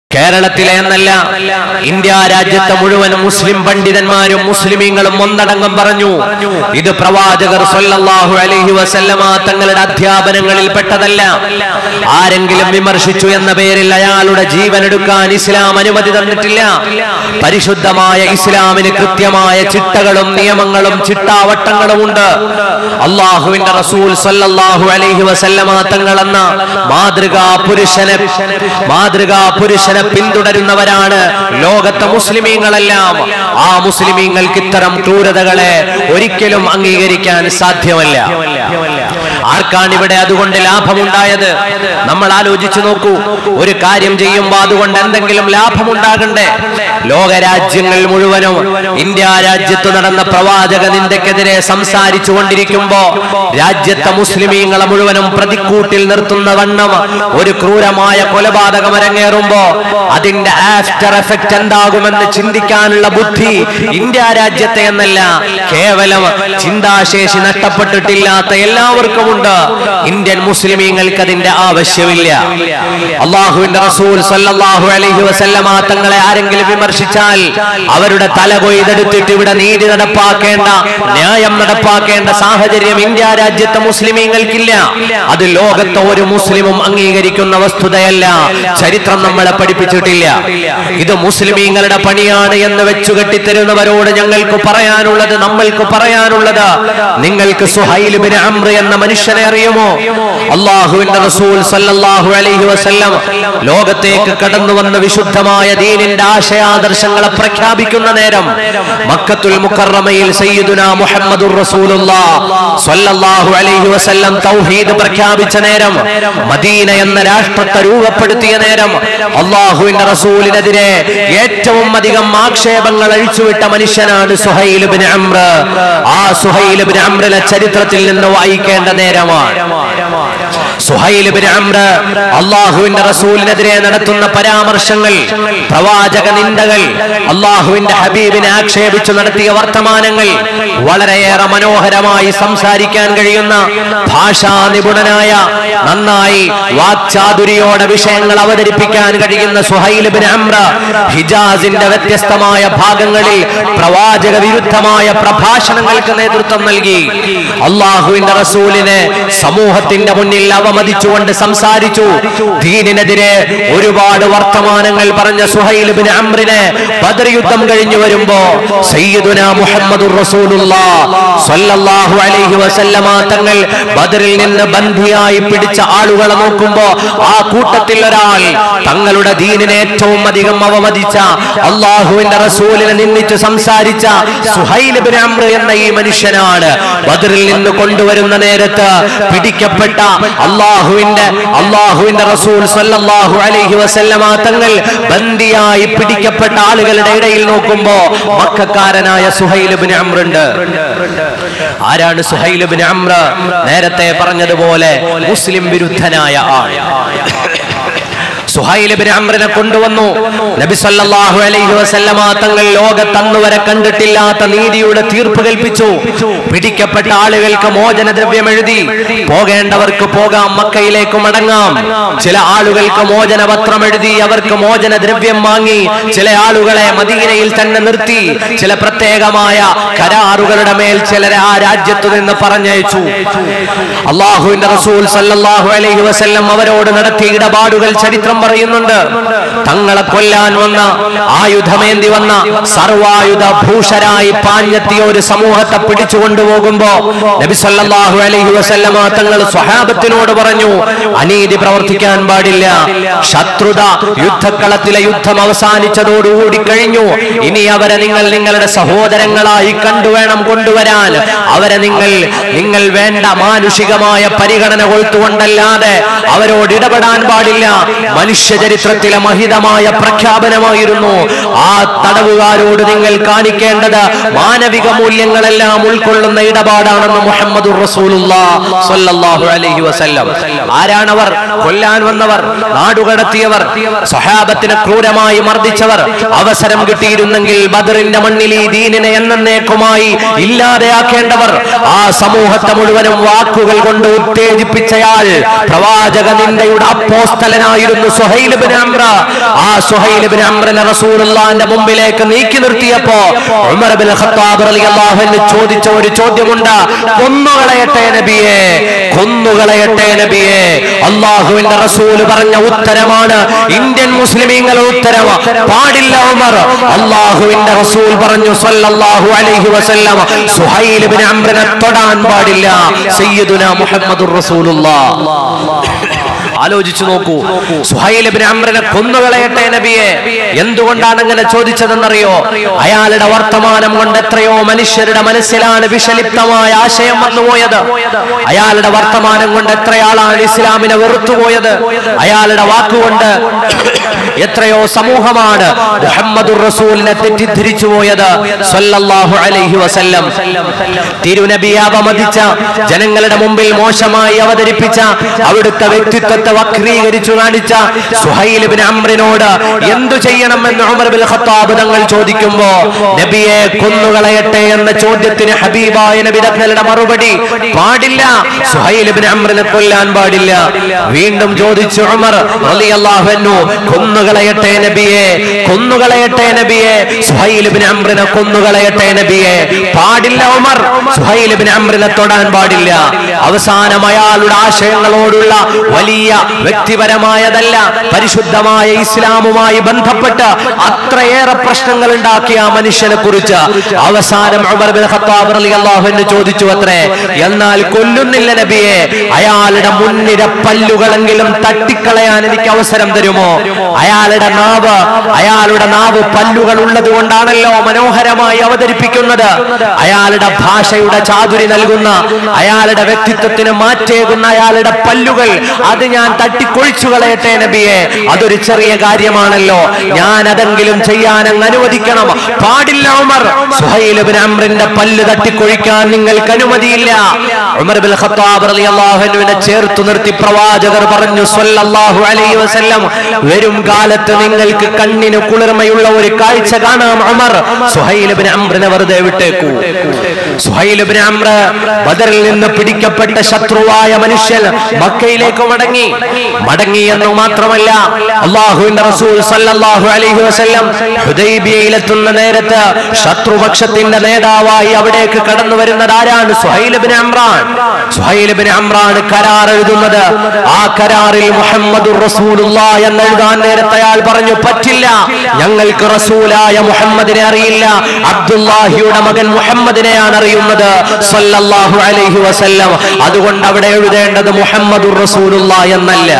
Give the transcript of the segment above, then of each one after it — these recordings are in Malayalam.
കേരളത്തിലെ എന്നല്ല ഇന്ത്യ രാജ്യത്തെ മുഴുവൻ മുസ്ലിം പണ്ഡിതന്മാരും മുസ്ലിമീങ്ങളും ഒന്നടങ്കം പറഞ്ഞു ഇത് പ്രവാചകർ സല്ലല്ലാഹു അലൈഹി വസല്ലമ തങ്ങളുടെ അധ്യാപനങ്ങളിൽ പെട്ടതല്ല ആരെങ്കിലും വിമർശിച്ചു എന്ന പേരിൽ അയാളുടെ ജീവൻ എടുക്കാൻ ഇസ്ലാം അനുമതി തന്നിട്ടില്ല പരിശുദ്ധമായ ഇസ്ലാമിന് കൃത്യമായ ചിട്ടകളും നിയമങ്ങളും ചിട്ടാവട്ടങ്ങളും ഉണ്ട് അള്ളാഹുവിന്റെ റസൂൽ സല്ലല്ലാഹു അലൈഹി വസല്ലമ തങ്ങളെന്ന മാതൃകാ പുരുഷനെ മാതൃകാ പുരുഷനെ പിന്തുടരുന്നവരാണ് ലോകത്തെ മുസ്ലിമീങ്ങളെല്ലാം ആ മുസ്ലിമീങ്ങൾക്ക് ഇത്തരം ക്രൂരതകളെ ഒരിക്കലും അംഗീകരിക്കാൻ സാധ്യമല്ല ആർക്കാണ് ഇവിടെ അതുകൊണ്ട് ലാഭമുണ്ടായത് നമ്മൾ ആലോചിച്ചു നോക്കൂ ഒരു കാര്യം ചെയ്യുമ്പോൾ അതുകൊണ്ട് എന്തെങ്കിലും ലാഭമുണ്ടാകണ്ടേ ലോകരാജ്യങ്ങൾ മുഴുവനും ഇന്ത്യ രാജ്യത്ത് നടന്ന പ്രവാചക നിന്ദക്കെതിരെ സംസാരിച്ചു കൊണ്ടിരിക്കുമ്പോ രാജ്യത്തെ മുസ്ലിമീങ്ങളെ മുഴുവനും പ്രതിക്കൂട്ടിൽ നിർത്തുന്ന വണ്ണം ഒരു ക്രൂരമായ കൊലപാതകം അരങ്ങേറുമ്പോ അതിന്റെ ആഫ്റ്റർ എഫക്റ്റ് എന്താകുമെന്ന് ചിന്തിക്കാനുള്ള ബുദ്ധി ഇന്ത്യ രാജ്യത്തെ എന്നല്ല കേവലം ചിന്താശേഷി നഷ്ടപ്പെട്ടിട്ടില്ലാത്ത എല്ലാവർക്കും ഉണ്ട് ഇന്ത്യൻ മുസ്ലിമീങ്ങൾക്ക് അതിന്റെ ആവശ്യമില്ല അള്ളാഹുവിന്റെ റസൂൽ സല്ലല്ലാഹു അലൈഹി വസല്ലമ തങ്ങളെ ആരെങ്കിലും വിമർശിച്ചാൽ അവരുടെ തല കൊയ്തെടുത്തിട്ട് ഇവിടെ നീതി നടപ്പാക്കേണ്ട ന്യായം നടപ്പാക്കേണ്ട സാഹചര്യം ഇന്ത്യ രാജ്യത്തെ മുസ്ലിമീങ്ങൾക്കില്ല അത് ലോകത്തെ ഒരു മുസ്ലിമും അംഗീകരിക്കുന്ന വസ്തുതയല്ല ചരിത്രം നമ്മളെ പഠിപ്പിച്ചിട്ടില്ല ഇത് മുസ്ലിമീങ്ങളുടെ പണിയാണ് എന്ന് വെച്ചു കെട്ടിത്തരുന്നവരോട് ഞങ്ങൾക്ക് പറയാനുള്ളത് നമ്മൾക്ക് പറയാനുള്ളത് നിങ്ങൾക്ക് സുഹൈൽ ബിൻ അമ്ര എന്ന മനുഷ്യനെ അറിയുമോ അള്ളാഹുവിന്റെ റസൂൽ സല്ലല്ലാഹു അലൈഹി വസല്ലം ലോകത്തേക്ക് കടന്നു വന്ന വിശുദ്ധമായ ദീനിന്റെ ആശയാദർശങ്ങളെ പ്രഖ്യാപിക്കുന്ന നേരം മക്കത്തുൽ മുക്കറമയിൽ സയ്യിദുന മുഹമ്മദുർ റസൂലുള്ളാഹ് സ്വല്ലല്ലാഹു അലൈഹി വസല്ലം തൗഹീദ് പ്രഖ്യാപിച്ച നേരം മദീന എന്ന രാഷ്ട്രത്തെ രൂപപ്പെടുത്തിയ നേരം അള്ളാഹുവിന്റെ റസൂലിനെതിരെ ഏറ്റവും അധികം ആക്ഷേപങ്ങൾ അഴിച്ചുവിട്ട മനുഷ്യനാണ് സുഹൈൽ ബിൻ അമ്ര ആ സുഹൈൽ ബിൻ അമ്രലെ ചരിത്രത്തിൽ നിന്ന് വായിക്കേണ്ട നേരമാണ് സുഹൈൽ ബിൻ അമ്ര അള്ളാഹുവിന്റെ റസൂലിനെതിരെ നടത്തുന്ന പരാമർശങ്ങൾ പ്രവാചക നിന്ദകൾ അള്ളാഹുവിന്റെ ഹബീബിനെ ആക്ഷേപിച്ചു നടത്തിയ വർത്തമാനങ്ങൾ വളരെയേറെ മനോഹരമായി സംസാരിക്കാൻ കഴിയുന്ന ഭാഷാ നിപുണനായ നന്നായി വാക്ചാതുരിയോടെ വിഷയങ്ങൾ അവതരിപ്പിക്കാൻ കഴിയുന്ന സുഹൈൽ ബിൻ അമ്ര ഹിജാസിന്റെ വ്യത്യസ്തമായ ഭാഗങ്ങളിൽ പ്രവാചക വിരുദ്ധമായ പ്രഭാഷണങ്ങൾക്ക് നേതൃത്വം നൽകി അള്ളാഹുവിന്റെ റസൂലിനെ സമൂഹത്തിന്റെ മുന്നിൽ അവമതിച്ചുകൊണ്ട് സംസാരിച്ചു ദീനിനെതിരെ ഒരുപാട് വർത്തമാനങ്ങൾ പറഞ്ഞ സുഹൈൽ ബിൻ അമ്രിനെ ബദർ യുദ്ധം കഴിഞ്ഞു വരുമ്പോ സയ്യിദുന മുഹമ്മദുർ റസൂലുള്ളാഹ് സ്വല്ലല്ലാഹു അലൈഹി വസല്ലമ തങ്ങൾ ബദറിൽ നിന്ന് ബന്ധിയായി പിടിച്ച ആളുകളെ നോക്കുമ്പോ ആ കൂട്ടത്തിൽ ഒരാൾ തങ്ങളുടെ ദീനിനെ ഏറ്റവും അധികം അവമതിച്ച അള്ളാഹുവിന്റെ റസൂലിനെ നിന്ദിച്ച് സംസാരിച്ച സുഹൈൽ ബിൻ അമ്ര എന്ന ഈ മനുഷ്യനാണ് ബദറിൽ നിന്ന് കൊണ്ടുവരുന്ന നേരത്ത് പിടിക്കപ്പെട്ട അള്ളാഹുവിന്റെ അള്ളാഹുവിന്റെ റസൂൽ സല്ലല്ലാഹു അലൈഹി വസല്ലമ തങ്ങൾ ബന്ദിയായി പിടിക്കപ്പെട്ട ആളുകളുടെ ഇടയിൽ നോക്കുമ്പോ മക്കാരനായ സുഹൈൽ ബിൻ അമ്രുണ്ട് ആരാണ് സുഹൈൽ ബിൻ അമ്ര നേരത്തെ പറഞ്ഞതുപോലെ മുസ്ലിം വിരുദ്ധനായ ആൾ സുഹൈൽ ബിൻ അമ്രനെ കൊണ്ടുവന്നു നബി സല്ലല്ലാഹു അലൈഹി വസല്ലമ തങ്ങൾ ലോകത്തന്നു വരെ കണ്ടിട്ടില്ലാത്ത നീതിയുടെ തീർപ്പ് കൽപ്പിച്ചു പിടിക്കപ്പെട്ട ആളുകൾക്ക് മോചനദ്രവ്യം എഴുതി പോകേണ്ടവർക്ക് പോകാം മക്കയിലേക്ക് മടങ്ങാം ചില ആളുകൾക്ക് മോചനപത്രം എഴുതി അവർക്ക് മോചനദ്രവ്യം വാങ്ങി ചില ആളുകളെ മദീനയിൽ തന്നെ നിർത്തി ചില പ്രത്യേകമായ കരാറുകളുടെ മേൽ ചിലരെ ആ രാജ്യത്തു നിന്ന് പറഞ്ഞയച്ചു അള്ളാഹുവിന്റെ റസൂൽ സല്ലല്ലാഹു അലൈഹി വസല്ലം അവരോട് നടത്തിയ ഇടപാടുകൾ ചരിത്രം പറയുന്നുണ്ട് തങ്ങളെ കൊല്ലാൻ വന്ന ആയുധമേന്തി വന്ന സർവായുധ ഭൂഷരായി പാഞ്ഞെത്തിയ ഒരു സമൂഹത്തെ പിടിച്ചു കൊണ്ടുപോകുമ്പോ നബി സല്ലല്ലാഹു അലൈഹി വസല്ലമ തങ്ങൾ സ്വഹാബത്തിനോട് പറഞ്ഞു അനീതി പ്രവർത്തിക്കാൻ പാടില്ല ശത്രുത യുദ്ധക്കളത്തിലെ യുദ്ധം അവസാനിച്ചതോടുകൂടി കഴിഞ്ഞു ഇനി അവരെ നിങ്ങൾ നിങ്ങളുടെ സഹോദരങ്ങളായി കണ്ടുവേണം കൊണ്ടുവരാൻ അവരെ നിങ്ങൾ നിങ്ങൾ വേണ്ട മാനുഷികമായ പരിഗണന കൊടുത്തുകൊണ്ടല്ലാതെ അവരോട് ഇടപെടാൻ പാടില്ല മനുഷ്യ ചരിത്രത്തിലെ മഹിതമായ പ്രഖ്യാപനമായിരുന്നു ആ തടവുകാരോട് നിങ്ങൾ കാണിക്കേണ്ടത് മാനവിക മൂല്യങ്ങളെല്ലാം ഉൾക്കൊള്ളുന്ന ഇടപാടാണെന്ന് മുഹമ്മദ് സ്വല്ലല്ലാഹു അലൈഹി വസല്ലം ആരാണവർ കൊല്ലാൻ വന്നവർ നാടുകടത്തിയവർ സ്വഹാബത്തിനെ ക്രൂരമായി മർദ്ദിച്ചവർ അവസരം കിട്ടിയിരുന്നെങ്കിൽ ബദറിന്റെ മണ്ണിൽ ഈ ദീനിനെ എന്നേക്കുമായി ഇല്ലാതെയാക്കേണ്ടവർ ആ സമൂഹത്തെ മുഴുവനും വാക്കുകൾ കൊണ്ട് ഉത്തേജിപ്പിച്ചയാൾ പ്രവാചക നിന്ദയുടെ അപ്പോസ്തലനായിരുന്നു സുഹൈൽ ഇബ്നു അംറ ആ സുഹൈൽ ഇബ്നു അംറിനെ റസൂലുള്ളാഹിന്റെ മുമ്പിലേക്ക് നീക്കി നിർത്തിയപ്പോ ഉമർ ബിൻ ഖത്താബ് റളിയല്ലാഹു അൻഹു ചോദിച്ച ഒരു ചോദ്യമുണ്ട് കൊന്നുകളയട്ടെ നബിയെ കൊന്നുകളയട്ടെ നബിയെ അള്ളാഹുവിന്റെ റസൂൽ പറഞ്ഞ ഉത്തരമാണ് ഇന്ത്യൻ മുസ്ലിമീങ്ങളുടെ ഉത്തരം പാടില്ല ഉമർ അള്ളാഹുവിന്റെ റസൂൽ പറഞ്ഞു സല്ലല്ലാഹു അലൈഹി വസല്ലം സുഹൈൽ ഇബ്നു അംറിനെ തൊടാൻ പാടില്ല സയ്യിദുന മുഹമ്മദുർ റസൂലുള്ളാഹ് ആലോചിച്ചു നോക്കൂ സുഹൈലിബിൻ അമ്രനെ കൊന്നുകളയട്ടെ നബിയെ എന്തുകൊണ്ടാണ് അങ്ങനെ ചോദിച്ചതെന്നറിയോ അയാളുടെ വർത്തമാനം കൊണ്ട് എത്രയോ മനുഷ്യരുടെ മനസ്സിലാണ് വിഷലിപ്തമായ ആശയം വന്നുപോയത് അയാളുടെ വർത്തമാനം കൊണ്ട് എത്രയാളാണ് ഇസ്ലാമിനെ വെറുത്തുപോയത് അയാളുടെ വാക്കുകൊണ്ട് എത്രയോ സമൂഹമാണ് മുഹമ്മദുർ റസൂലിനെ തെറ്റിദ്ധരിച്ചു പോയത് സല്ലല്ലാഹു അലൈഹി വസല്ലം തിരുനബിയെ അപമതിച്ച ജനങ്ങളുടെ മുമ്പിൽ മോശമായി അവതരിപ്പിച്ച അവിടുത്തെ വ്യക്തിത്വത്തെ വക്രീകരിച്ചു കാണിച്ച സുഹൈൽ ബിൻ അമ്രിനോട് എന്തു ചെയ്യണമെന്ന് ഉമർ ബിൻ ഖത്താബ് തങ്ങൾ ചോദിക്കുമ്പോ നബിയെ കൊന്നുകളയട്ടെ എന്ന ചോദ്യത്തിന് ഹബീബായ നബി തങ്ങളുടെ മറുപടി പാടില്ല സുഹൈൽ ബിൻ അമ്രിനെ കൊല്ലാൻ പാടില്ല വീണ്ടും ചോദിച്ചു ഉമർ റളിയല്ലാഹു അൻഹു കൊന്നുകളയട്ടെ നബിയെ കൊന്നുകളയട്ടെ നബിയെ സുഹൈൽ ബിൻ അമ്രിനെ കൊന്നുകളയട്ടെ നബിയെ പാടില്ല ഉമർ സുഹൈൽ ബിൻ അമ്രിനെ തൊടാൻ പാടില്ല അവസാനം അയാളുടെ ആശയങ്ങളോടുള്ള വലിയ വ്യക്തിപരമായതല്ല പരിശുദ്ധമായ ഇസ്ലാമുമായി ബന്ധപ്പെട്ട് അത്രയേറെ പ്രശ്നങ്ങൾ ഉണ്ടാക്കിയ ആ മനുഷ്യനെ കുറിച്ച് അവസാനം ഉമർ ബിൻ ഖത്താബ് റളിയല്ലാഹു അൻഹു ചോദിച്ചു അത്രേ എന്നാൽ കൊല്ലുന്നില്ല നബിയെ അയാളുടെ മുൻനിര പല്ലുകളെങ്കിലും തട്ടിക്കളയാൻ എനിക്ക് അവസരം തരുമോ അയാളുടെ നാവ് അയാളുടെ നാവ് പല്ലുകൾ ഉള്ളത് കൊണ്ടാണല്ലോ മനോഹരമായി അവതരിപ്പിക്കുന്നത് അയാളുടെ ഭാഷയുടെ ചാതുരി നൽകുന്ന അയാളുടെ വ്യക്തിത്വത്തിന് മാറ്റേകുന്ന അയാളുടെ പല്ലുകൾ അത് ഞാൻ തട്ടിക്കൊഴിച്ചു കളയട്ടെ നബിയെ അതൊരു ചെറിയ കാര്യമാണല്ലോ ഞാൻ അതെങ്കിലും ചെയ്യാൻ അങ്ങ് അനുവദിക്കണം പാടില്ല ഉമർ സുഹൈലുബിൻ അമ്രിന്റെ പല്ല് തട്ടിക്കൊഴിക്കാൻ നിങ്ങൾക്ക് അനുമതിയില്ല ഉമർ ബിൻ ഖത്താബ് റളിയല്ലാഹു അൻഹുവിനെ ചേർത്തു നിർത്തി പ്രവാചകർ പറഞ്ഞു സ്വല്ലല്ലാഹു അലൈഹി വസല്ലം വരും കാലത്ത് നിങ്ങൾക്ക് കണ്ണിന് കുളിർമയുള്ള ഒരു കാഴ്ച കാണാം ഉമർ സുഹൈലുബിൻ അമ്രിനെ വെറുതെ വിട്ടേക്കൂ സുഹൈലുബിൻ അമ്ര ബദറിൽ നിന്ന് പിടിക്കപ്പെട്ട ശത്രുവായ മനുഷ്യൻ മക്കയിലേക്ക് മടങ്ങി മടങ്ങി എന്ന് മാത്രമല്ല അള്ളാഹുവിന്റെ റസൂൽ സല്ലല്ലാഹു അലൈഹി വസല്ലം ഹുദൈബിയയിലെത്തുന്ന നേരത്ത് ശത്രുപക്ഷത്തിന്റെ നേതാവായി അവിടേക്ക് കടന്നു വരുന്നത് ആരാണ് സുഹൈലബിൻ അമ്രാൻ സുഹൈലബിൻ അമ്രാൻ കരാർ എഴുതുന്നത് ആ കരാറിൽ മുഹമ്മദുർ റസൂലുള്ള എന്ന് എഴുതാൻ നേരത്തെ അയാൾ പറഞ്ഞു പറ്റില്ല ഞങ്ങൾക്ക് റസൂലായ മുഹമ്മദിനെ അറിയില്ല അബ്ദുല്ലാഹിയുടെ മകൻ മുഹമ്മദിനെയാണ് അറിയുന്നത് സല്ലല്ലാഹു അലൈഹി വസല്ലം അതുകൊണ്ട് അവിടെ എഴുതേണ്ടത് മുഹമ്മദുർ റസൂലുള്ള എന്നല്ല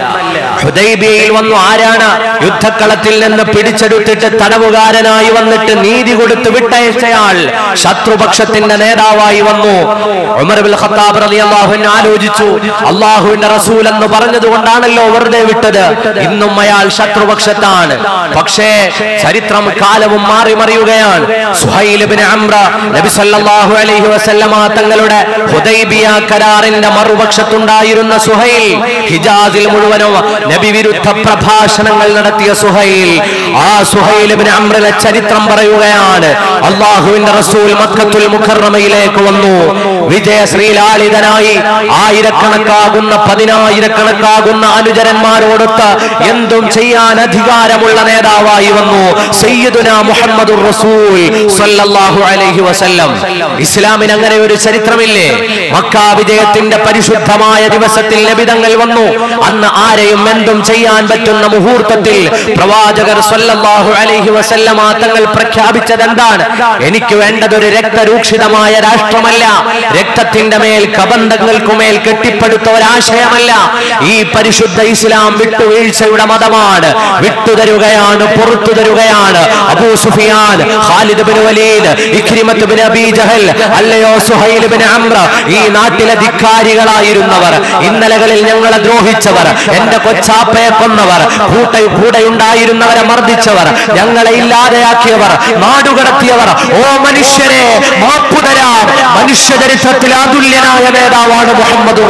ഹുദൈബിയയിൽ വന്നു ആരാണ് യുദ്ധക്കളത്തിൽ നിന്ന് പിടിച്ചെടുത്തിട്ട് തടവുകാരനായി വന്നിട്ട് നീതി കൊടുത്ത് വിട്ടയച്ചയാൾ ശത്രുപക്ഷത്തിന്റെ നേതാവായി വന്നു ഉമർ ബിൻ ഖത്താബ് റളിയല്ലാഹു അൻഹു ആലോചിച്ചു അള്ളാഹുവിന്റെ റസൂൽ എന്ന് പറഞ്ഞത് കൊണ്ടാണല്ലോ വെറുതെ വിട്ടത് ഇന്നും അയാൾ ശത്രുപക്ഷത്താണ് പക്ഷേ ചരിത്രം കാലവും മാറി മറിയുകയാണ് സുഹൈൽ ബിൻ അംറ നബി സല്ലല്ലാഹു അലൈഹി വസല്ലമ തങ്ങളുടെ ഹുദൈബിയ കരാറിന്റെ മറുപക്ഷത്തുണ്ടായിരുന്ന സുഹൈൽ ഹിജാസിൽ മുഴുവനും നബി വിരുദ്ധ പ്രഭാഷണങ്ങൾ നടത്തിയ സുഹൈൽ ആ സുഹൈൽ ബിൻ അംറിന്റെ ചരിത്രം പറയുകയാണ് അള്ളാഹുവിന്റെ റസൂൽ മക്കത്തുൽ മുഖറമയിലേക്ക് വന്നു വിജയ ശ്രീലാളിതനായി ആയിരക്കണക്കാകുന്ന പതിനായിരക്കണക്കാകുന്ന അനുചരന്മാരോടൊത്ത് എന്തും ചെയ്യാൻ അധികാരമുള്ള നേതാവായി വന്നു സയ്യിദുന മുഹമ്മദുർ റസൂൽ സല്ലല്ലാഹു അലൈഹി വസല്ലം ഇസ്ലാമിന് അങ്ങനെ ഒരു ചരിത്രമില്ലേ മക്ക വിജയത്തിന്റെ പരിശുദ്ധമായ ദിവസത്തിൽ ലഭിതങ്ങൾ വന്നു അന്ന് ആരെയും എന്തും ചെയ്യാൻ പറ്റുന്ന മുഹൂർത്തത്തിൽ പ്രവാചകർ സല്ലല്ലാഹു അലൈഹി വസല്ലമ തങ്ങൾ പ്രഖ്യാപിച്ചത് എന്താണ് എനിക്ക് വേണ്ടത് ഒരു രക്തരൂക്ഷിതമായ രാഷ്ട്രമല്ല രക്തത്തിന്റെ മേൽ കബന്ധങ്ങൾക്കുമേൽ കെട്ടിപ്പടുത്ത ഒരാശയമല്ല ഈ പരിശുദ്ധ ഇസ്ലാം വിട്ടുവീഴ്ചയുടെ മതമാണ് വിട്ടുതരുകയാണ് പുറത്തു തരുകയാണ് Abu Sufyan Khalid bin Walid Ikrimath bin Abi Jahl അല്ലയോ സുഹൈൽ ബിൻ അംറ ഈ നാട്ടിലെ ധിക്കാരികളായിരുന്നവർ ഇന്നലകളിൽ ഞങ്ങളെ ദ്രോഹിച്ചവർ എന്റെ കൊച്ചാപ്പയെ കൊന്നവർ കൂട്ട കൂടെയുണ്ടായിരുന്നവരെ മർദ്ദിച്ചവർ വഞ്ചിച്ചവർ ഞങ്ങളെ ഇല്ലാതെയാക്കിയവർ നാടുകടത്തിയവർ ഓ മനുഷ്യരെ മാപ്പു തരാം മനുഷ്യ ചരിത്രത്തിൽ അതുല്യനായ നേതാവാണ് മുഹമ്മദ്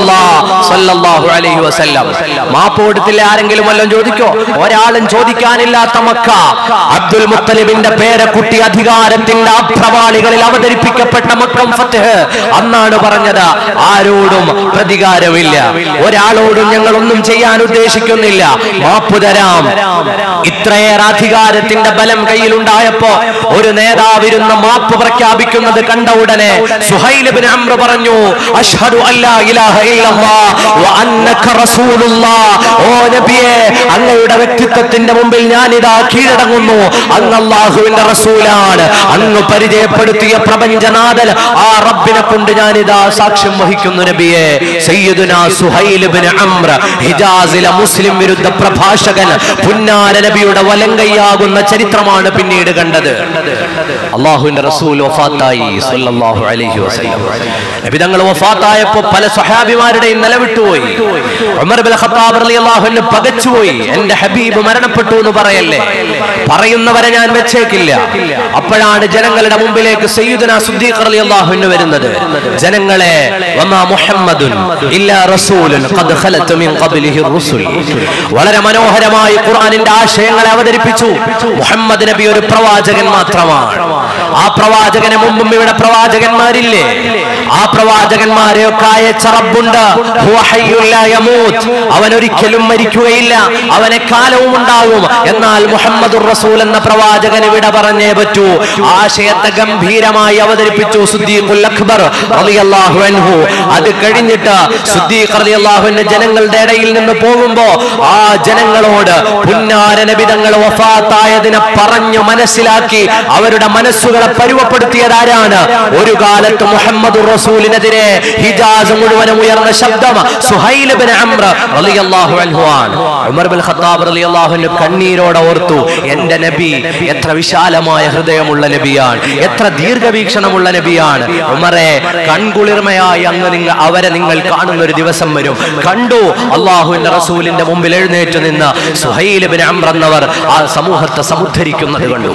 അലൈഹി വസല്ലം മാപ്പ് കൊടുത്തില്ല ആരെങ്കിലും വല്ലതും ചോദിക്കോ ഒരാളും ചോദിക്കാനില്ലാത്ത മക്ക അബ്ദുൽ മുത്തലിബിന്റെ പേരക്കുട്ടി അധികാരത്തിന്റെ അപ്രവാളികളിൽ അവതരിപ്പിക്കപ്പെട്ട മക്കം ഫത്തഹ് അന്നാണ് പറഞ്ഞത് ആരോടും പ്രതികാരമില്ല ഒരാളോടും ഞങ്ങൾ ഒന്നും ചെയ്യാൻ ഉദ്ദേശിക്കുന്നില്ല മാപ്പു തരാം ഇത്രയേറെ അധികാരത്തിന്റെ ബലം കയ്യിലുണ്ടായപ്പോ ഒരു നേതാവിരുന്ന് മാപ്പ് പ്രഖ്യാപിക്കുന്നത് കണ്ട ഉടനെ സുഹൈലിബിൻ അമ്ര പറഞ്ഞു അഷ്ഹദു അല്ലാ ഇലാഹ ഇല്ലല്ലാഹ് വ അന്നക റസൂലുള്ളാഹ് ഓ നബിയെ അങ്ങയുടെ വ്യക്തിത്വത്തിന്റെ മുമ്പിൽ ഞാൻ ഇതാ കീഴടങ്ങുന്നു അങ്ങ് അല്ലാഹുവിന്റെ റസൂലാണ് അങ്ങ് പരിചയപ്പെടുത്തിയ പ്രപഞ്ചനാഥൻ ആ റബ്ബിനെ കൊണ്ട് ഞാൻ ഇതാ സാക്ഷ്യം വഹിക്കുന്നു നബിയെ സയ്യിദുന സുഹൈലിബിൻ അമ്ര ഹിജാസിലെ മുസ്ലിം വിരുദ്ധ പ്രഭാഷകൻ പുന്നാര നബിയുടെ വലങ്കയ്യാകുന്ന ചരിത്രമാണ് പിന്നീട് കണ്ടത് അള്ളാഹുവിന്റെ റസൂൽ വഫാത്തായി സല്ലല്ലാഹു അലൈഹി വസല്ലം നബി തങ്ങൾ വഫാത്തായപ്പോൾ പല സ്വഹാബിമാരുടെയും നിലവിട്ടുപോയി ഉമർ ബിൻ ഖത്താബ് റളിയല്ലാഹു അൻഹു പകച്ചുപോയി എന്റെ ഹബീബ് മരണപ്പെട്ടു എന്ന് പറയല്ലേ പറയുന്നവരെ ഞാൻ വെച്ചേക്കില്ല അപ്പോഴാണ് ജനങ്ങളുടെ മുമ്പിലേക്ക് സയ്യിദുന സുദ്ദീഖ് റളിയല്ലാഹു അൻഹു വരുന്നത് ജനങ്ങളെ വമാ മുഹമ്മദുൻ ഇല്ലാ റസൂലുൻ ഖദ് ഖലത് മിൻ ഖബ്ലിഹി റുസുൽ വളരെ മനോഹരമായി ഖുർആനിന്റെ ആശയങ്ങളെ അവതരിപ്പിച്ചു മുഹമ്മദ് നബി ഒരു പ്രവാചകൻ മാത്രമാണ് ആ പ്രവാചകന് മുമ്പും ഇവിടെ പ്രവാചകന്മാരില്ലേ ആ പ്രവാചകന്മാരെയൊക്കെ അയച്ച റബ്ബുണ്ട് ഹുവ ഹയ്യുൻ ലാ യമൂത്ത്. അവൻ ഒരിക്കലും മരിക്കുകയില്ല അവനെ കാലവും ഉണ്ടാകും എന്നാൽ മുഹമ്മദുർ റസൂൽ എന്ന പ്രവാചകൻ ഇവിടെ പറഞ്ഞേ പറ്റൂ ആശയത്തെ ഗംഭീരമായി അവതരിപ്പിച്ചു സുദ്ദീഖുൽ അക്ബർ റളിയല്ലാഹു അൻഹു അത് കഴിഞ്ഞിട്ട് സുദ്ദീഖ് റളിയല്ലാഹു അൻഹു ജനങ്ങളുടെ ഇടയിൽ നിന്ന് പോകുമ്പോ ആ ജനങ്ങളോട് പുന്നാര നബിതങ്ങൾ വഫാത്തായതിനെ പറഞ്ഞു മനസ്സിലാക്കി അവരുടെ മനസ്സുകളെ പരുവപ്പെടുത്തിയത് ആരാണ് ഒരു കാലത്ത് മുഹമ്മദ് റസൂലിനെതിരെ ഹിജാസ് മുഴുവനും ഉയർന്ന ശബ്ദം സുഹൈൽ ബിൻ അംർ റളിയല്ലാഹു അൻഹു ആണ് ഉമർ ബിൻ ഖത്താബ് റളിയല്ലാഹു അൻഹു കണ്ണീരോടെ ഓർത്തു എന്റെ നബി എത്ര വിശാലമായ ഹൃദയമുള്ള നബിയാണ് എത്ര ദീർഘവീക്ഷണമുള്ള നബിയാണ് ഉമറെ കൺകുളിർമയായി അങ്ങ് നിങ്ങൾ അവരെ നിങ്ങൾ കാണുന്ന ഒരു ദിവസം വരും കണ്ടു അള്ളാഹുവിന്റെ റസൂലിന്റെ മുമ്പിൽ എഴുന്നേറ്റ് നിന്ന് സുഹൈൽ ബിൻ അംർ എന്നവർ ആ സമൂഹത്തെ സമുദ്ധരിക്കുന്നത് കണ്ടു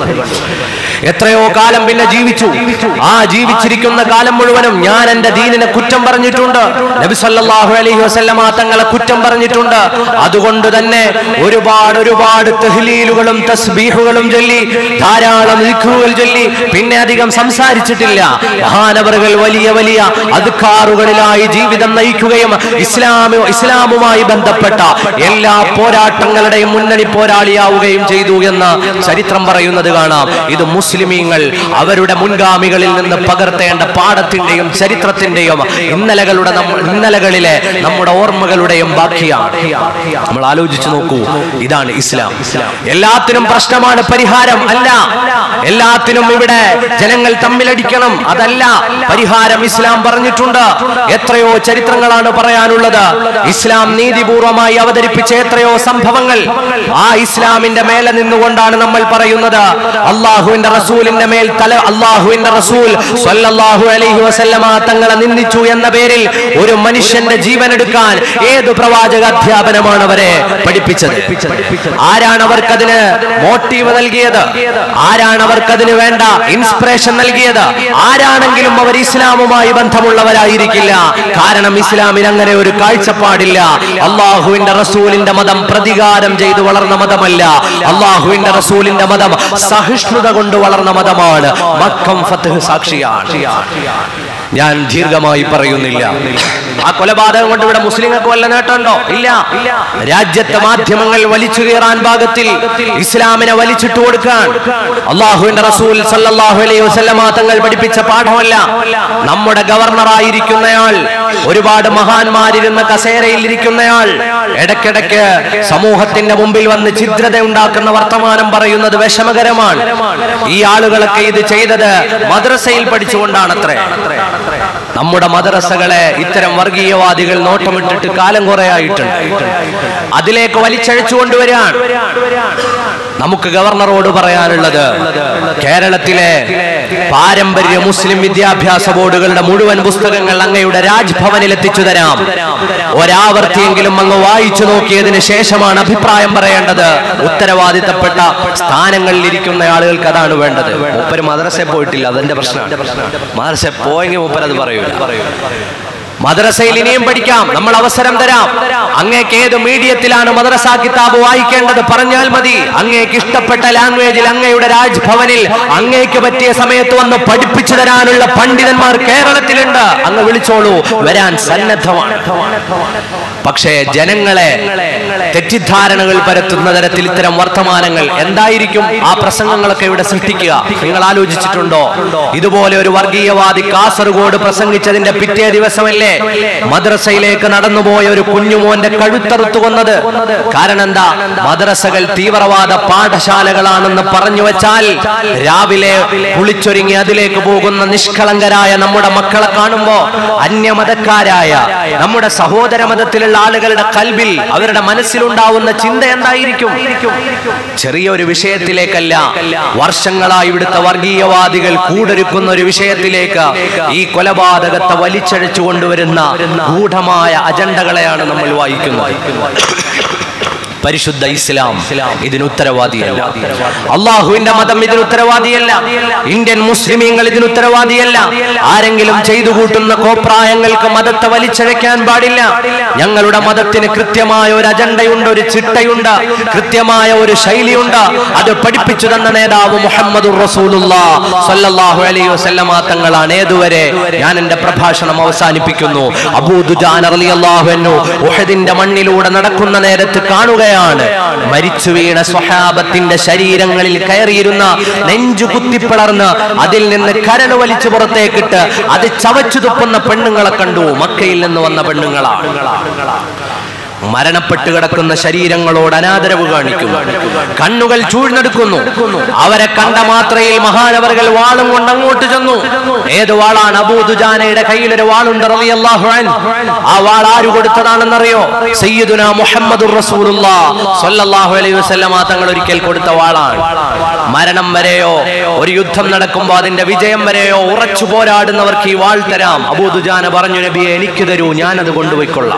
എത്രയോ കാലം പിന്നെ ജീവിച്ചു ആ ജീവിച്ചിരിക്കുന്ന കാലം മുഴുവനും ഞാൻ എന്റെ ദീനിനെ കുറ്റം പറഞ്ഞിട്ടുണ്ട് നബി സല്ലല്ലാഹു അലൈഹി വസല്ലമ തങ്ങളെ കുറ്റം പറഞ്ഞിട്ടുണ്ട് അതുകൊണ്ട് തന്നെ ഒരുപാട് ഒരുപാട് തെഹ്ലീലുകളും തസ്ബീഹുകളും ചൊല്ലി ധാരാളം ദിക്റുകൾ ചൊല്ലി പിന്നെ അധികം സംസാരിച്ചിട്ടില്ല മഹാനവറുകൾ വലിയ വലിയ അധികാറുകളിലായി ജീവിതം നയിക്കുകയും ഇസ്ലാമി ഇസ്ലാമുമായി ബന്ധപ്പെട്ട എല്ലാ പോരാട്ടങ്ങളുടെയും മുന്നണി പോരാളിയാവുകയും ചെയ്തു എന്ന് ചരിത്രം പറയുന്നത് കാണാം ഇത് മുസ്ലിമീങ്ങൾ അവരുടെ മുൻഗാമികളിൽ നിന്ന് പകർത്തേണ്ട പാഠത്തിന്റെയും ചരിത്രത്തിന്റെയും ഇന്നലകളുടെ നമ്മ- ഇന്നലകളിലെ നമ്മുടെ ഓർമ്മകളുടെയും ബാക്കിയാണ് നമ്മൾ ആലോചിച്ചു നോക്കൂ ഇതാണ് ഇസ്ലാം എല്ലാത്തിനും പ്രശ്നമാണ് പരിഹാരം അല്ല എല്ലാത്തിനും ഇവിടെ ജനങ്ങൾ തമ്മിലടിക്കണം അതല്ല പരിഹാരം ഇസ്ലാം പറഞ്ഞിട്ടുണ്ട് എത്രയോ ചരിത്രങ്ങളാണ് പറയാനുള്ളത് ഇസ്ലാം നീതിപൂർവമായി അവതരിപ്പിച്ച എത്രയോ സംഭവങ്ങൾ ആ ഇസ്ലാമിന്റെ മേലെ നിന്നുകൊണ്ടാണ് നമ്മൾ പറയുന്നത് അള്ളാഹുവിന്റെ റസൂലിന്റെ മേൽ തല അള്ളാഹുവിന്റെ റസൂൽ സ്വല്ലല്ലാഹു അലൈഹി വസല്ലമ തങ്ങളെ നിന്ദിച്ചു എന്ന പേരിൽ ഒരു മനുഷ്യന്റെ ജീവൻ എടുക്കാൻ ഏത് പ്രവാചക അധ്യാപനമാണ് അവരെ പഠിപ്പിച്ചത് ആരാണ് അവർക്കതിന് മോട്ടീവ് നൽകിയത് ആരാണ് അവർക്കതിന് വേണ്ട ഇൻസ്പിറേഷൻ നൽകിയത് ആരാണെങ്കിലും അവർ ഇസ്ലാമുമായി ബന്ധമുള്ളവരായിരിക്കില്ല കാരണം ഇസ്ലാമിന് അങ്ങനെ ഒരു കാഴ്ചപ്പാടില്ല അള്ളാഹുവിന്റെ റസൂലിന്റെ മതം പ്രതികാരം ചെയ്ത് വളർന്ന മതമല്ല അള്ളാഹുവിന്റെ റസൂലിന്റെ മതം സഹിഷ്ണുത കൊണ്ട് വളർന്ന മതമാണ് മക്കം ഫത്തഹ് സാക്ഷിയാണ് ഞാൻ ദീർഘമായി പറയുന്നില്ല ആ കൊലപാതകം കൊണ്ട് ഇവിടെ മുസ്ലിങ്ങൾക്ക് വല്ല നേട്ടമുണ്ടോ ഇല്ല രാജ്യത്തെ മാധ്യമങ്ങൾ വലിച്ചു കീറാൻ ഭാഗത്തിൽ ഇസ്ലാമിനെ വലിച്ചിട്ട് കൊടുക്കാൻ അള്ളാഹുവിന്റെ റസൂൽ സല്ലല്ലാഹു അലൈഹി വസല്ലമ തങ്ങൾ പഠിപ്പിച്ച പാഠമല്ല നമ്മുടെ ഗവർണറായിരിക്കുന്നയാൾ ഒരുപാട് മഹാന്മാരിരുന്ന കസേരയിൽ ഇരിക്കുന്നയാൾ ഇടയ്ക്കിടയ്ക്ക് സമൂഹത്തിന്റെ മുമ്പിൽ വന്ന് ഛിദ്രത ഉണ്ടാക്കുന്ന വർത്തമാനം പറയുന്നത് വിഷമകരമാണ് ഈ ആളുകളൊക്കെ ഇത് ചെയ്തത് മദ്രസയിൽ പഠിച്ചുകൊണ്ടാണത്രേ നമ്മുടെ മദ്രസകളെ ഇത്തരം വർഗീയവാദികൾ നോട്ടമിട്ടിട്ട് കാലം കുറെ ആയിട്ടുണ്ട് അതിലേക്ക് വലിച്ചഴച്ചു കൊണ്ടുവരാൻ നമുക്ക് ഗവർണറോട് പറയാനുള്ളത് കേരളത്തിലെ പാരമ്പര്യ മുസ്ലിം വിദ്യാഭ്യാസ ബോർഡുകളുടെ മുഴുവൻ പുസ്തകങ്ങൾ അങ്ങയുടെ രാജ്ഭവനിൽ എത്തിച്ചു തരാം ഒരാവർത്തിയെങ്കിലും അങ്ങ് വായിച്ചു നോക്കിയതിന് ശേഷമാണ് അഭിപ്രായം പറയേണ്ടത് ഉത്തരവാദിത്തപ്പെട്ട സ്ഥാനങ്ങളിൽ ഇരിക്കുന്ന ആളുകൾക്ക് അതാണ് വേണ്ടത് മൂപ്പര് മദ്രസയിൽ പോയിട്ടില്ല അതെന്റെ പ്രശ്നമാണ് മദ്രസയിൽ പോയെങ്കിൽ മൂപ്പര് അത് പറയൂല മദ്രസയിൽ ഇനിയും പഠിക്കാം നമ്മൾ അവസരം തരാം അങ്ങേക്ക് ഏത് മീഡിയത്തിലാണ് മദ്രസ കിതാബ് വായിക്കേണ്ടത് പറഞ്ഞാൽ മതി അങ്ങേക്ക് ഇഷ്ടപ്പെട്ട ലാംഗ്വേജിൽ അങ്ങയുടെ രാജ്ഭവനിൽ അങ്ങേക്ക് പറ്റിയ സമയത്ത് വന്ന് പഠിപ്പിച്ചു തരാനുള്ള പണ്ഡിതന്മാർ കേരളത്തിലുണ്ട് അങ്ങ് വിളിച്ചോളൂ വരാൻ സന്നദ്ധമാണ് പക്ഷേ ജനങ്ങളെ തെറ്റിദ്ധാരണകൾ പരത്തുന്ന തരത്തിൽ ഇത്തരം വർത്തമാനങ്ങൾ എന്തായിരിക്കും ആ പ്രസംഗങ്ങളൊക്കെ ഇവിടെ സൃഷ്ടിക്കുക നിങ്ങൾ ആലോചിച്ചിട്ടുണ്ടോ ഇതുപോലെ ഒരു വർഗീയവാദി കാസർഗോഡ് പ്രസംഗിച്ചതിന്റെ പിറ്റേ ദിവസമല്ലേ മദ്രസയിലേക്ക് നടന്നുപോയ ഒരു കുഞ്ഞുമോന്റെ കഴുത്തറുത്തു കൊന്നത് കാരണം എന്താ മദ്രസകൾ തീവ്രവാദ പാഠശാലകളാണെന്ന് പറഞ്ഞു വെച്ചാൽ രാവിലെ കുളിച്ചൊരുങ്ങി അതിലേക്ക് പോകുന്ന നിഷ്കളങ്കരായ നമ്മുടെ മക്കളെ കാണുമ്പോ അന്യമതക്കാരായ നമ്മുടെ സഹോദര മതത്തിലുള്ള ആളുകളുടെ കൽബിൽ അവരുടെ മനസ്സിലുണ്ടാവുന്ന ചിന്ത എന്തായിരിക്കും ചെറിയൊരു വിഷയത്തിലേക്കല്ല വർഷങ്ങളായി ഇവിടുത്തെ വർഗീയവാദികൾ കൂടൊരുക്കുന്ന ഒരു വിഷയത്തിലേക്ക് ഈ കൊലപാതകത്തെ വലിച്ചഴിച്ചു കൊണ്ടുവരുന്ന ഗൂഢമായ അജണ്ടകളെയാണ് നമ്മൾ വായിക്കുന്നത് പരിശുദ്ധ ഇസ്ലാം ഇതിന് ഉത്തരവാദിയല്ല അള്ളാഹുവിന്റെ മതം ഇതിന് ഉത്തരവാദിയല്ല ഇന്ത്യൻ മുസ്ലിമീങ്ങൾ ഇതിന് ഉത്തരവാദിയല്ല ആരെങ്കിലും ചെയ്തു കൂട്ടുന്ന കോപ്രായങ്ങൾക്ക് മതത്തെ വലിച്ചഴയ്ക്കാൻ പാടില്ല ഞങ്ങളുടെ മതത്തിന് കൃത്യമായ ഒരു അജണ്ടയുണ്ട് ഒരു ചിട്ടയുണ്ട് കൃത്യമായ ഒരു ശൈലിയുണ്ട് അത് പഠിപ്പിച്ചു തന്ന നേതാവ് മുഹമ്മദ് സല്ലല്ലാഹു അലൈഹി വസല്ലമ തങ്ങളാണ് ഏതുവരെ ഞാൻ എന്റെ പ്രഭാഷണം അവസാനിപ്പിക്കുന്നു അബൂദുജാൻ റളിയല്ലാഹു അൻഹു ഉഹദിന്റെ മണ്ണിലൂടെ നടക്കുന്ന നേരത്ത് കാണുകയാണ് മരിച്ചു വീണ സ്വഹാബത്തിന്റെ ശരീരങ്ങളിൽ കയറിയിരുന്ന നെഞ്ചു കുത്തിപ്പിളർന്ന് അതിൽ നിന്ന് കരട് വലിച്ചു പുറത്തേക്കിട്ട് അത് ചവച്ചു തുപ്പുന്ന പെണ്ണുങ്ങളെ കണ്ടു മക്കയിൽ നിന്ന് വന്ന പെണ്ണുങ്ങളാണ് മരണപ്പെട്ട് കിടക്കുന്ന ശരീരങ്ങളോട് അനാദരവ് കാണിക്കുന്നു കണ്ണുകൾ ചൂഴ്ന്നെടുക്കുന്നു അവരെ കണ്ട മാത്രയിൽ മഹാനവറുകൾ വാളും കൊണ്ട് അങ്ങോട്ട് ചെന്നു ഏത് വാളാണ് അബൂദുജാനയുടെ കയ്യിൽ ഒരു വാളുണ്ട് റളിയല്ലാഹു അൻഹു. ആ വാൾ ആര് കൊടുത്തതാണെന്നറിയോ സയ്യിദുന മുഹമ്മദുർ റസൂലുള്ളാഹ് സ്വല്ലല്ലാഹു അലൈഹി വസല്ലമ തങ്ങൾ ഒരിക്കൽ കൊടുത്ത വാളാണ് മരണം വരെയോ ഒരു യുദ്ധം നടക്കുമ്പോൾ അതിന്റെ വിജയം വരെയോ ഉറച്ചു പോരാടുന്നവർക്ക് ഈ വാൾ തരാം അബൂദുജാന പറഞ്ഞു നബിയെ എനിക്ക് തരൂ ഞാനത് കൊണ്ടുപോയിക്കൊള്ളാം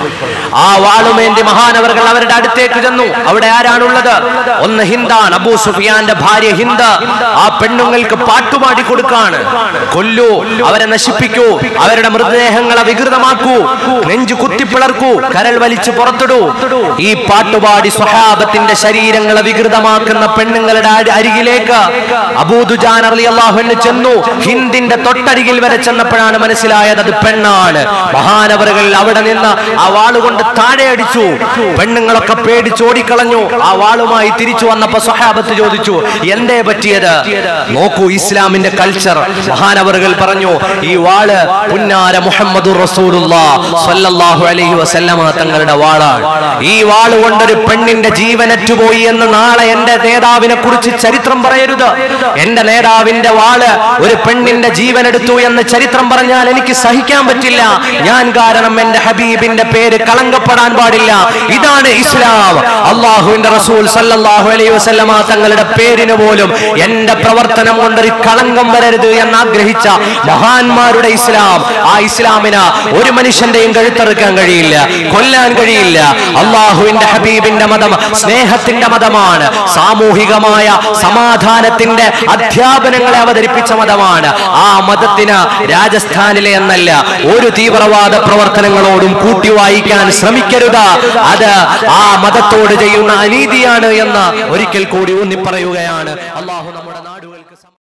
ആ വാളുമേന്തി മഹാനവറുകൾ അവരുടെ അടുത്തേക്ക് ചെന്നു അവിടെ ആരാണുള്ളത് ഒന്ന് ഹിന്ദാണ് അബൂ സുഫിയാന്റെ ഭാര്യ ഹിന്ദ് ആ പെണ്ണുങ്ങൾക്ക് പാട്ടുപാടി കൊടുക്കാണ് കൊല്ലൂ അവരെ നശിപ്പിക്കൂ അവരുടെ മൃതദേഹങ്ങളെ വികൃതമാക്കൂ നെഞ്ചു കുത്തിപ്പിളർക്കൂ കരൾ വലിച്ചു പുറത്തിടൂ ഈ പാട്ടുപാടി സ്വഹാബത്തിന്റെ ശരീരങ്ങളെ വികൃതമാക്കുന്ന പെണ്ണുങ്ങളുടെ അരി- അരികിലേക്ക് അബൂദുജാൻ അള്ളാഹുവിന് ചെന്നു ഹിന്ദിന്റെ തൊട്ടരികിൽ വരെ ചെന്നപ്പോഴാണ് മനസ്സിലായത് അത് പെണ്ണാണ് മഹാനവറുകൾ അവിടെ നിന്ന് ആ വാളുകൊണ്ട് താഴെ അടിച്ചു പെണ്ണുങ്ങളൊക്കെ പേടിച്ചോടിക്കളഞ്ഞു ആ വാളുമായി തിരിച്ചു വന്നപ്പോ സ്വഹാബത്ത് ചോദിച്ചു എന്തേ പറ്റിയത് നോക്കൂ ഇസ്ലാമിന്റെ കൾച്ചർ മഹാനവറുകൾ പറഞ്ഞു ഈ വാള് പുന്നാര മുഹമ്മദ് സ്വല്ലല്ലാഹു അലൈഹി വസല്ലമ തങ്ങളുടെ വാളാണ് ഈ വാള് കൊണ്ടൊരു പെണ്ണിന്റെ ജീവനറ്റുപോയി എന്ന് നാളെ എന്റെ നേതാവിനെ കുറിച്ച് ചരിത്രം പറയരുത് എന്റെ നേതാവിന്റെ വാള് ഒരു പെണ്ണിന്റെ ജീവനെടുത്തു എന്ന് ചരിത്രം പറഞ്ഞാൽ എനിക്ക് സഹിക്കാൻ പറ്റില്ല ഞാൻ കാരണം എന്റെ ഹബീബിന്റെ പേര് കളങ്കപ്പെടാൻ പാടില്ല ഇതാണ് ഇസ്ലാം അള്ളാഹുവിന്റെ റസൂൽ സല്ലല്ലാഹു അലൈഹി വസല്ലമ തങ്ങളുടെ പേരിന് പോലും എന്റെ പ്രവർത്തനം കൊണ്ടൊരു കളങ്കം വരരുത് എന്ന് ആഗ്രഹിച്ച മഹാന്മാരുടെ ഇസ്ലാം ആ ഇസ്ലാമിന് ഒരു മനുഷ്യന്റെയും കഴുത്തെറുക്കാൻ കഴിയില്ല കൊല്ലാൻ കഴിയില്ല അള്ളാഹുവിന്റെ ഹബീബിന്റെ മതം സ്നേഹത്തിന്റെ മതമാണ് സാമൂഹികമായ സമാധാനത്തിന്റെ അധ്യാപനങ്ങളെ അവതരിപ്പിച്ച മതമാണ് ആ മതത്തിന് രാജസ്ഥാനിലെ എന്നല്ല ഒരു തീവ്രവാദ പ്രവർത്തനങ്ങളോടും കൂട്ടി വായിക്കാൻ ശ്രമിക്കരുത് അത് ആ മതത്തോട് ചെയ്യുന്ന അനീതിയാണ് എന്ന് ഒരിക്കൽ കൂടി ഊന്നി പറയുകയാണ് അള്ളാഹു നമ്മുടെ നാടുകൾ